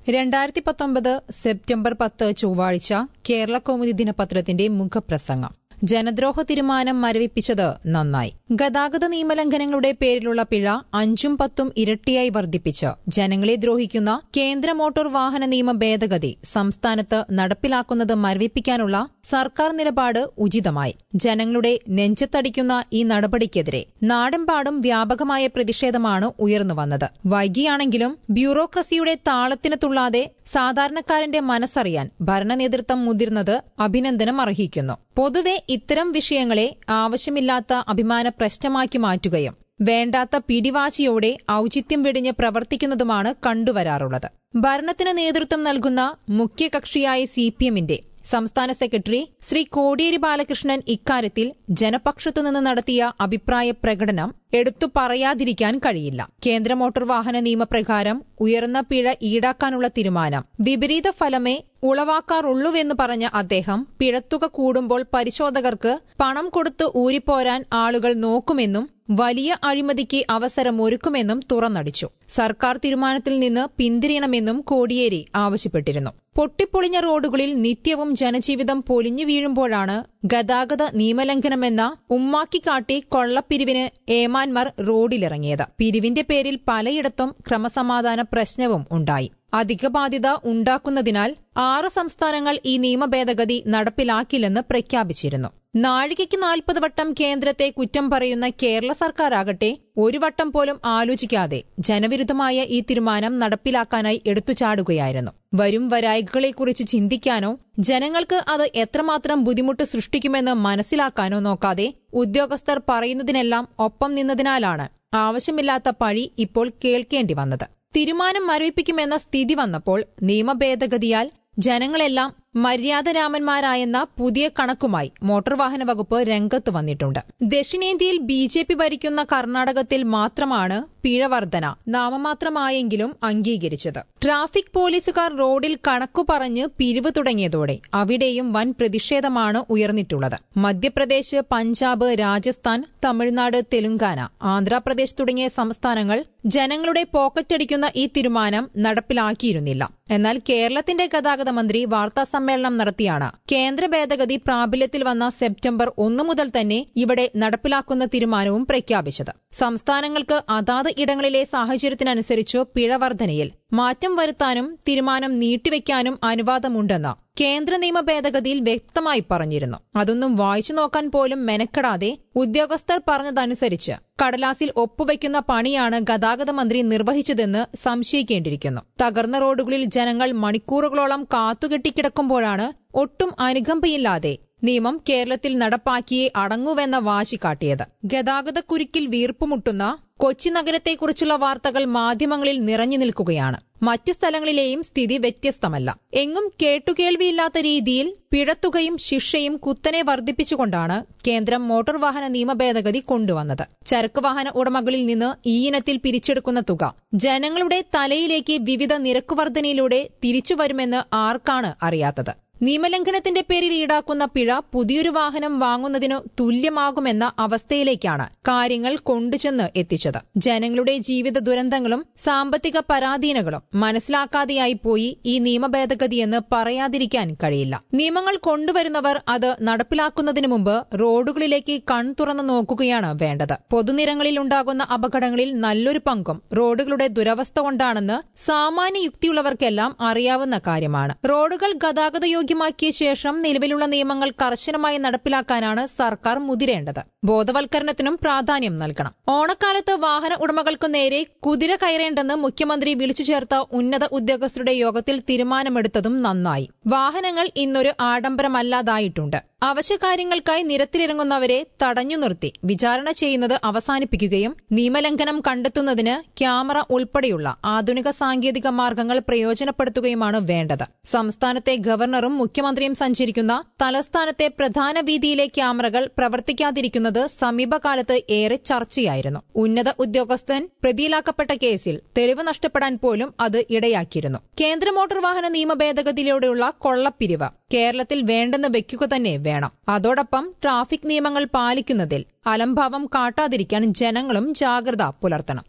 രണ്ടായിരത്തി പത്തൊമ്പത് സെപ്റ്റംബർ പത്ത് ചൊവ്വാഴ്ച കേരള കൗമുദി ദിനപത്രത്തിന്റെ മുഖപ്രസംഗം ജനദ്രോഹ തീരുമാനം മരവിപ്പിച്ചത് നന്നായി ഗതാഗത നിയമലംഘനങ്ങളുടെ പേരിലുള്ള പിഴ അഞ്ചും പത്തും ഇരട്ടിയായി വർദ്ധിപ്പിച്ച് ജനങ്ങളെ ദ്രോഹിക്കുന്ന കേന്ദ്ര മോട്ടോർ വാഹന നിയമ ഭേദഗതി സംസ്ഥാനത്ത് നടപ്പിലാക്കുന്നത് മരവിപ്പിക്കാനുള്ള സർക്കാർ നിലപാട് ഉചിതമായി ജനങ്ങളുടെ നെഞ്ചത്തടിക്കുന്ന ഈ നടപടിക്കെതിരെ നാടെമ്പാടും വ്യാപകമായ പ്രതിഷേധമാണ് ഉയർന്നുവന്നത് വൈകിയാണെങ്കിലും ബ്യൂറോക്രസിയുടെ താളത്തിന് തുള്ളാതെ സാധാരണക്കാരന്റെ മനസ്സറിയാൻ ഭരണനേതൃത്വം മുതിർന്നത് അഭിനന്ദനം അർഹിക്കുന്നു പൊതുവെ ഇത്തരം വിഷയങ്ങളെ ആവശ്യമില്ലാത്ത അഭിമാന പ്രശ്നമാക്കി മാറ്റുകയും വേണ്ടാത്ത പിടിവാശിയോടെ ഔചിത്യം വെടിഞ്ഞ് പ്രവർത്തിക്കുന്നതുമാണ് കണ്ടുവരാറുള്ളത് ഭരണത്തിന് നേതൃത്വം നൽകുന്ന മുഖ്യകക്ഷിയായ സി പി എമ്മിന്റെ സംസ്ഥാന സെക്രട്ടറി ശ്രീ കോടിയേരി ബാലകൃഷ്ണൻ ഇക്കാര്യത്തിൽ ജനപക്ഷത്തുനിന്ന് നടത്തിയ അഭിപ്രായ പ്രകടനം എടുത്തു പറയാതിരിക്കാൻ കഴിയില്ല കേന്ദ്ര മോട്ടോർ വാഹന നിയമപ്രകാരം ഉയർന്ന പിഴ ഈടാക്കാനുള്ള തീരുമാനം വിപരീത ഫലമേ ഉളവാക്കാറുള്ളൂവെന്ന് പറഞ്ഞ അദ്ദേഹം പിഴത്തുക കൂടുമ്പോൾ പരിശോധകർക്ക് പണം കൊടുത്ത് ഊരിപ്പോരാൻ ആളുകൾ നോക്കുമെന്നും വലിയ അഴിമതിക്ക് അവസരമൊരുക്കുമെന്നും തുറന്നടിച്ചു സർക്കാർ തീരുമാനത്തിൽ നിന്ന് പിന്തിരിയണമെന്നും കോടിയേരി ആവശ്യപ്പെട്ടിരുന്നു പൊട്ടിപ്പൊളിഞ്ഞ റോഡുകളിൽ നിത്യവും ജനജീവിതം പൊലിഞ്ഞു വീഴുമ്പോഴാണ് ഗതാഗത നിയമലംഘനമെന്ന ഉമ്മാക്കി കാട്ടി കൊള്ളപ്പിരിവിന് ഏമാന്മാർ റോഡിലിറങ്ങിയത് പിരിവിന്റെ പേരിൽ പലയിടത്തും ക്രമസമാധാന പ്രശ്നവും ഉണ്ടായി അധിക ബാധ്യത ഉണ്ടാക്കുന്നതിനാൽ ആറ് സംസ്ഥാനങ്ങൾ ഈ നിയമ ഭേദഗതി നടപ്പിലാക്കില്ലെന്ന് പ്രഖ്യാപിച്ചിരുന്നു നാഴികയ്ക്ക് നാൽപ്പത് വട്ടം കേന്ദ്രത്തെ കുറ്റം പറയുന്ന കേരള സർക്കാരാകട്ടെ ഒരു വട്ടം പോലും ആലോചിക്കാതെ ജനവിരുദ്ധമായ ഈ തീരുമാനം നടപ്പിലാക്കാനായി എടുത്തുചാടുകയായിരുന്നു വരും വരായികളെക്കുറിച്ച് ചിന്തിക്കാനോ ജനങ്ങൾക്ക് അത് എത്രമാത്രം ബുദ്ധിമുട്ട് സൃഷ്ടിക്കുമെന്ന് മനസ്സിലാക്കാനോ നോക്കാതെ ഉദ്യോഗസ്ഥർ പറയുന്നതിനെല്ലാം ഒപ്പം നിന്നതിനാലാണ് ആവശ്യമില്ലാത്ത പഴി ഇപ്പോൾ കേൾക്കേണ്ടി വന്നത് തീരുമാനം മരവിപ്പിക്കുമെന്ന സ്ഥിതി വന്നപ്പോൾ നിയമഭേദഗതിയാൽ ജനങ്ങളെല്ലാം മര്യാദരാമന്മാരായെന്ന പുതിയ കണക്കുമായി മോട്ടോർ വാഹന വകുപ്പ് രംഗത്ത് വന്നിട്ടുണ്ട് ദക്ഷിണേന്ത്യയിൽ ബി ജെ പി ഭരിക്കുന്ന കർണാടകത്തിൽ മാത്രമാണ് പിഴ വർധന നാമമാത്രമായെങ്കിലും അംഗീകരിച്ചത് ട്രാഫിക് പോലീസുകാർ റോഡിൽ കണക്കു പറഞ്ഞ് പിരിവ് തുടങ്ങിയതോടെ അവിടെയും വൻ പ്രതിഷേധമാണ് ഉയർന്നിട്ടുള്ളത് മധ്യപ്രദേശ് പഞ്ചാബ് രാജസ്ഥാൻ തമിഴ്നാട് തെലുങ്കാന ആന്ധ്രാപ്രദേശ് തുടങ്ങിയ സംസ്ഥാനങ്ങൾ ജനങ്ങളുടെ പോക്കറ്റടിക്കുന്ന ഈ തീരുമാനം നടപ്പിലാക്കിയിരുന്നില്ല എന്നാൽ കേരളത്തിന്റെ ഗതാഗത മന്ത്രി വാർത്താ സമ്മേളനം നടത്തിയാണ് കേന്ദ്ര ഭേദഗതി പ്രാബല്യത്തിൽ വന്ന സെപ്റ്റംബർ ഒന്നു മുതൽ തന്നെ ഇവിടെ നടപ്പിലാക്കുന്ന തീരുമാനവും പ്രഖ്യാപിച്ചത് സംസ്ഥാനങ്ങൾക്ക് അതാത് ഇടങ്ങളിലെ സാഹചര്യത്തിനനുസരിച്ച് പിഴ വർധനയിൽ മാറ്റം വരുത്താനും തീരുമാനം നീട്ടിവെക്കാനും അനുവാദമുണ്ടെന്ന് കേന്ദ്ര നിയമ ഭേദഗതിയിൽ വ്യക്തമായി പറഞ്ഞിരുന്നു അതൊന്നും വായിച്ചു നോക്കാൻ പോലും മെനക്കെടാതെ ഉദ്യോഗസ്ഥർ പറഞ്ഞതനുസരിച്ച് കടലാസിൽ ഒപ്പുവെക്കുന്ന പണിയാണ് ഗതാഗത മന്ത്രി നിർവഹിച്ചതെന്ന് സംശയിക്കേണ്ടിയിരിക്കുന്നു തകർന്ന റോഡുകളിൽ ജനങ്ങൾ മണിക്കൂറുകളോളം കാത്തുകെട്ടിക്കിടക്കുമ്പോഴാണ് ഒട്ടും അനുകമ്പയില്ലാതെ നിയമം കേരളത്തിൽ നടപ്പാക്കിയേ അടങ്ങുവെന്ന വാശി കാട്ടിയത് ഗതാഗത കുരുക്കിൽ വീർപ്പുമുട്ടുന്ന കൊച്ചി നഗരത്തെക്കുറിച്ചുള്ള വാർത്തകൾ മാധ്യമങ്ങളിൽ നിറഞ്ഞു നിൽക്കുകയാണ് മറ്റു സ്ഥലങ്ങളിലെയും സ്ഥിതി വ്യത്യസ്തമല്ല എങ്ങും കേട്ടുകേൾവിയില്ലാത്ത രീതിയിൽ പിഴത്തുകയും ശിക്ഷയും കുത്തനെ വർദ്ധിപ്പിച്ചുകൊണ്ടാണ് കേന്ദ്രം മോട്ടോർ വാഹന നിയമ ഭേദഗതി കൊണ്ടുവന്നത് ചരക്ക് വാഹന ഉടമകളിൽ നിന്ന് ഈ ഇനത്തിൽ പിരിച്ചെടുക്കുന്ന തുക ജനങ്ങളുടെ തലയിലേക്ക് വിവിധ നിരക്കുവർദ്ധനയിലൂടെ തിരിച്ചുവരുമെന്ന് ആർക്കാണ് അറിയാത്തത് നിയമലംഘനത്തിന്റെ പേരിൽ ഈടാക്കുന്ന പിഴ പുതിയൊരു വാഹനം വാങ്ങുന്നതിനു തുല്യമാകുമെന്ന അവസ്ഥയിലേക്കാണ് കാര്യങ്ങൾ കൊണ്ടുചെന്ന് എത്തിച്ചത് ജനങ്ങളുടെ ജീവിത ദുരന്തങ്ങളും സാമ്പത്തിക പരാധീനകളും മനസ്സിലാക്കാതെയായി പോയി ഈ നിയമ ഭേദഗതിയെന്ന് പറയാതിരിക്കാൻ കഴിയില്ല നിയമങ്ങൾ കൊണ്ടുവരുന്നവർ അത് നടപ്പിലാക്കുന്നതിനു മുമ്പ് റോഡുകളിലേക്ക് കൺ തുറന്നു നോക്കുകയാണ് വേണ്ടത് പൊതുനിരങ്ങളിൽ ഉണ്ടാകുന്ന അപകടങ്ങളിൽ നല്ലൊരു പങ്കും റോഡുകളുടെ ദുരവസ്ഥ കൊണ്ടാണെന്ന് സാമാന്യ യുക്തിയുള്ളവർക്കെല്ലാം അറിയാവുന്ന കാര്യമാണ് റോഡുകൾ ഗതാഗത യോഗ്യമാക്കിയ ശേഷം നിലവിലുള്ള നിയമങ്ങൾ കർശനമായി നടപ്പിലാക്കാനാണ് സർക്കാർ മുതിരേണ്ടത് ബോധവൽക്കരണത്തിനും പ്രാധാന്യം നൽകണം ഓണക്കാലത്ത് വാഹന ഉടമകൾക്കു നേരെ കുതിര കയറേണ്ടെന്ന് മുഖ്യമന്ത്രി വിളിച്ചു ചേർത്ത ഉന്നത ഉദ്യോഗസ്ഥരുടെ യോഗത്തിൽ തീരുമാനമെടുത്തതും നന്നായി വാഹനങ്ങൾ ഇന്നൊരു ആഡംബരമല്ലാതായിട്ടുണ്ട് അവശ്യകാര്യങ്ങൾക്കായി നിരത്തിലിറങ്ങുന്നവരെ തടഞ്ഞു നിർത്തി വിചാരണ ചെയ്യുന്നത് അവസാനിപ്പിക്കുകയും നിയമലംഘനം കണ്ടെത്തുന്നതിന് ക്യാമറ ഉൾപ്പെടെയുള്ള ആധുനിക സാങ്കേതിക മാർഗങ്ങൾ പ്രയോജനപ്പെടുത്തുകയുമാണ് വേണ്ടത് സംസ്ഥാനത്തെ ഗവർണറും മുഖ്യമന്ത്രിയും സഞ്ചരിക്കുന്ന തലസ്ഥാനത്തെ പ്രധാന വീതിയിലെ ക്യാമറകൾ പ്രവർത്തിക്കാതിരിക്കുന്നത് സമീപകാലത്ത് ഏറെ ചർച്ചയായിരുന്നു ഉന്നത ഉദ്യോഗസ്ഥൻ പ്രതിയിലാക്കപ്പെട്ട കേസിൽ തെളിവ് നഷ്ടപ്പെടാൻ പോലും അത് ഇടയാക്കിയിരുന്നു കേന്ദ്ര മോട്ടോർ വാഹന നിയമ ഭേദഗതിയിലൂടെയുള്ള കൊള്ളപ്പിരിവ് കേരളത്തിൽ വേണ്ടെന്ന് വെക്കുക തന്നെ വേണം അതോടൊപ്പം ട്രാഫിക് നിയമങ്ങൾ പാലിക്കുന്നതിൽ അലംഭാവം കാട്ടാതിരിക്കാൻ ജനങ്ങളും ജാഗ്രത പുലർത്തണം